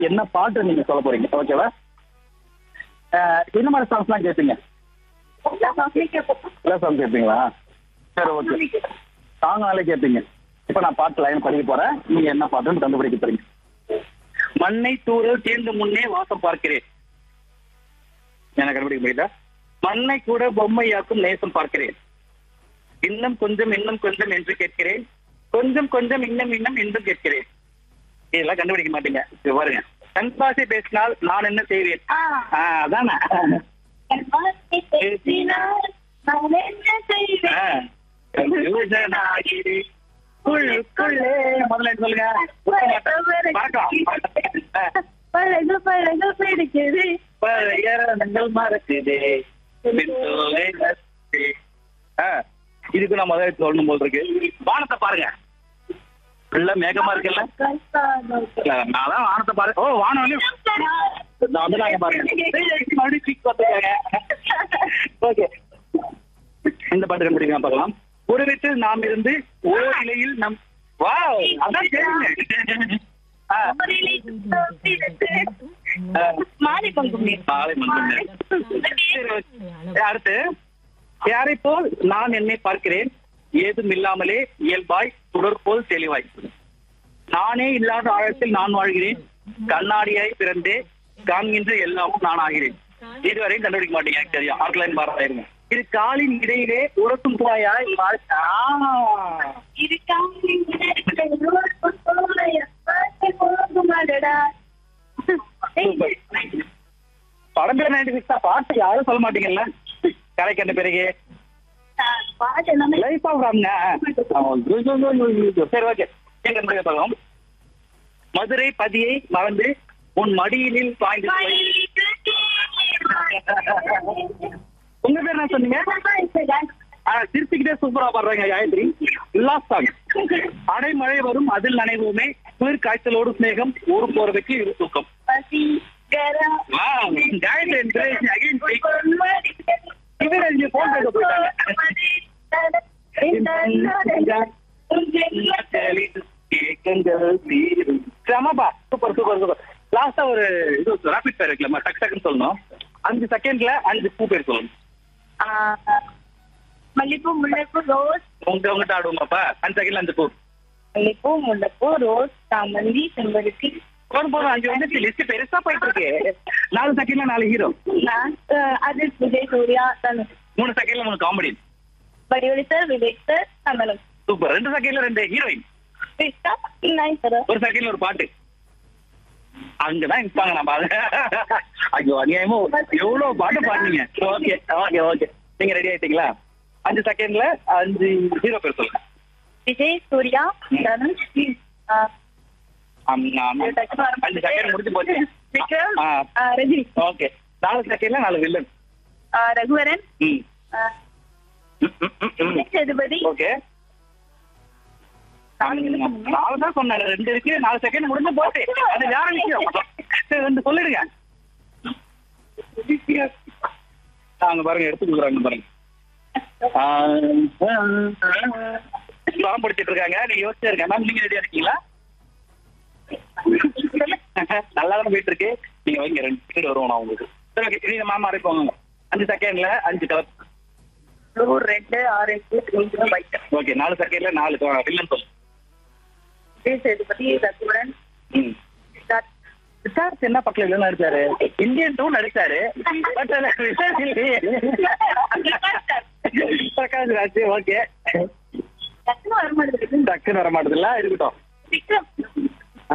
என்ன பாட்டு நீங்க சொல்ல போறீங்க ஓகேவா அஹ், என்ன மாதிரி சாங்ஸ்லாம் கேட்பீங்க எல்லா சாங் கேட்பீங்களா சரி ஓகே சாங்னாலே கேட்பீங்க இப்ப நான் பாட்டு லைன் படிக்க போறேன் நீங்க என்ன பாட்டுன்னு கண்டுபிடிக்க போறீங்க மண்ணை தூரல் தேர்ந்து முன்னே வாசம் பார்க்கிறேன் எனக்கு கண்டுபிடிக்க முடியுதா மண்ணை கூட பொம்மையாக்கும் நேசம் பார்க்கிறேன் இன்னும் கொஞ்சம் இன்னும் கொஞ்சம் என்று கேட்கிறேன் கொஞ்சம் கொஞ்சம் இன்னும் இன்னும் என்றும் கேட்கிறேன் இதெல்லாம் கண்டுபிடிக்க மாட்டீங்க இது பாருங்க கண் பாசி பேசினால் நான் என்ன செய்வேன் ஆ, அதானே ஆ. confusion ஆகிடு. உள்ளுக்குள்ளே முதல்ல என்ன சொல்லுங்க வணக்கம் ஆ. பழகு பழகு பிடிக்குது பழைய ரங்கள் மறக்குதே பின்னோலே நசுக்குதே. ஆ, இதுக்கு நான் முதல்ல சொல்லணும் போல் இருக்கு வானத்தை பாருங்க ஃபுல்லா மேகமா இருக்குல்ல இல்ல, நான் தான் வானத்தை பாரு ஓ வானம் வந்து நான் வந்து நாங்க பாருங்க மறுபடியும் kick பார்த்துக்கோங்க. ஓகே இந்த பாட்டு கண்டுபிடிக்கலாம் பார்க்கலாம் ஒரு வீட்டில் நாம் இருந்து ஓர் இலையில் நம் வாவ் அதான் கேளுங்க ஆ, ஆ. மாறி பங்குமே மாலை மன்றம். சரி, ஓகே. அடுத்து யாரை போல் நான் என்னை பார்க்கிறேன் ஏதும் இல்லாமலே இயல்பாய் சுடர் போல் தெளிவாய் நானே இல்லாத ஆழத்தில் நான் வாழ்கிறேன் கண்ணாடியாய் பிறந்தே காண்கின்ற எல்லாமும் நான் ஆகிறேன் இதுவரையும் கண்டுபிடிக்க மாட்டீங்க எனக்கு தெரியும் ஆர்க்லைன் பாருங்க இது காலின் இடையிலே உரத்தும் போயாய் வாழ்- ஆ. படம் பேர் நைன்டி சிக்ஸ் பாட்டு யாரும் சொல்ல மாட்டீங்கல்ல கரை கண்ட பிறகு லைஃப் ஆகுறாங்க சரி ஓகே எங்க முடிய பார்க்கலாம் மதுரை பதியை மறந்து உன் மடியினில் பாய்ந்து உங்க பேர் என்ன சொன்னீங்க ஆ, சிரிச்சுக்கிட்டே சூப்பரா பாடுறாங்க காயத்ரி லாஸ்ட் சாங் அடைமழை வரும் அதில் நனைவோமே குளிர் காய்ச்சலோடு சிநேகம் ஊரு போறதுக்கு இரு தூக்கம் Wow, காயத்ரி encourage again. இவரு இங்க phone பேச போயிட்டாங்க. கேட்குங்கள் தீரும். செமப்பா சூப்பர் சூப்பர் சூப்பர் லாஸ்டா ஒரு இது ராபிட் பேர் வைக்கலாமா டக் டக்குன்னு சொல்லணும் அஞ்சு செகண்ட்ல அஞ்சு பூ பேர் சொல்லணும் மல்லிப்பூ முல்லைப்பூ ரோஸ் உங்க உங்ககிட்ட ஆடுவோமாப்பா அஞ்சு செகண்ட்ல அஞ்சு பூ மல்லிப்பூ முல்லைப்பூ ரோஸ் சாமந்தி செம்பருத்தி போதும் போதும் அஞ்சு வந்து லிஸ்ட் பெருசா போயிட்டு இருக்கு நாலு செகண்ட்ல நாலு ஹீரோ நான் அது விஜய் சூர்யா தனுஷ் மூணு செகண்ட்ல மூணு காமெடி வடிவடி சார் விவேக் சார் கமலம் சூப்பர் ரெண்டு செகண்ட்ல ரெண்டு ஹீரோயின் கிருஷ்ணா நாய் சார் ஒரு செகண்ட்ல ஒரு பாட்டு அங்கதான் இருப்பாங்க நம்ம அது ஐயோ அநியாயமா எவ்வளவு பாட்டு பாடுனீங்க ஓகே ஓகே ஓகே நீங்க ரெடி ஆயிட்டீங்களா அஞ்சு செகண்ட்ல அஞ்சு ஹீரோ பேர் சொல்லுங்க விஜய் சூர்யா தனுஷ் ஆஹ் ஆம், ஆம். அஞ்சு செகண்ட் முடிஞ்சு போச்சு விக்ரம் ஆ, ஆஹ் ரஜினி ஓகே நாலு செகண்ட்ல நாலு வில்லன் ஆஹ் ரகுவரன் ம் ஆஹ் ம், ம், ம், ம். விஜய் சேதுபதி ஓகே நாலு தான் சொன்னேன் ரெண்டு இருக்கு நாலு செகண்ட் முடிஞ்சு போச்சு அது வேற விஷயம் சரி ரெண்டு சொல்லிடுங்க அங்க பாருங்க எடுத்து கொடுக்குறாங்க பாருங்க படம் படிச்சிட்டு இருக்காங்க நீங்க யோசிச்சு இருக்க மேம் நீங்க ரெடியா இருக்கீங்களா நல்லா தான் போயிட்டு இருக்கு நீங்க வைங்க ரெண்டு செகண்ட் வருவோம் நான் உங்களுக்கு சரி ஓகே நீங்க மேம் அரைப்போங்க அஞ்சு செகண்ட்ல அஞ்சு colour blue red orange green white okay நாலு செகண்ட்ல நாலு வில்லன் சொல்லு விஜய் சேதுபதி ரகுவரன் ம் விசாரிச்சு என்ன பக்கத்துல இல்ல நடிச்சாரு இந்தியன் டூ நடிச்சாரு பட் விசாரிச்சு இல்லையே பிரகாஷ் ராஜ் ஓகே டக்குனு வர மாட்டேங்குது டக்குன்னு வர மாட்டதுல இருக்கட்டும் விக்ரம் ஆ?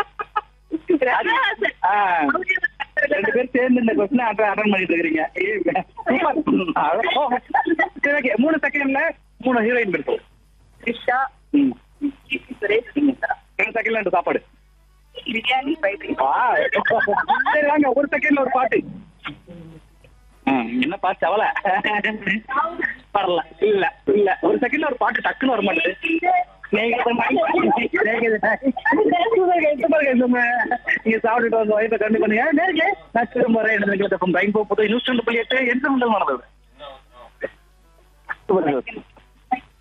ஆ, ரெண்டு பேரும் சேர்ந்து இந்த கொஸ்டின் அட்டன் பண்ணிட்டு இருக்கிறீங்க Super. சரி ஓகே மூணு செகண்ட்ல மூணு ஹீரோயின் பேர் சொல்லு த்ரிஷா ம். கீர்த்தி சுரேஷ் ரெண்டு செகண்ட்ல ரெண்டு சாப்பாடு பிரியாணி ஃப்ரைட் ரைஸ் ஆ. சரி வாங்க ஒரு செகண்ட்ல ஒரு பாட்டு ஆ, என்ன பாட்டு அவல வரல இல்ல இல்ல ஒரு செகண்ட்ல ஒரு பாட்டு டக்குன்னு வர மாட்டேங்குது ஸ்நேகிதமாய், ஸ்நேகிதமாய். Super, super, super. நீங்க சாப்பிட்டுட்டு வந்து வயிற்ற கண்டு பண்ணுங்க நேருக்கு நான் திரும்ப ரெண்டு ரெயின்போ புது நியூஸ் ரெண்டு புள்ளி எட்டு எந்த மண்டலம் நடந்தது சூப்பர்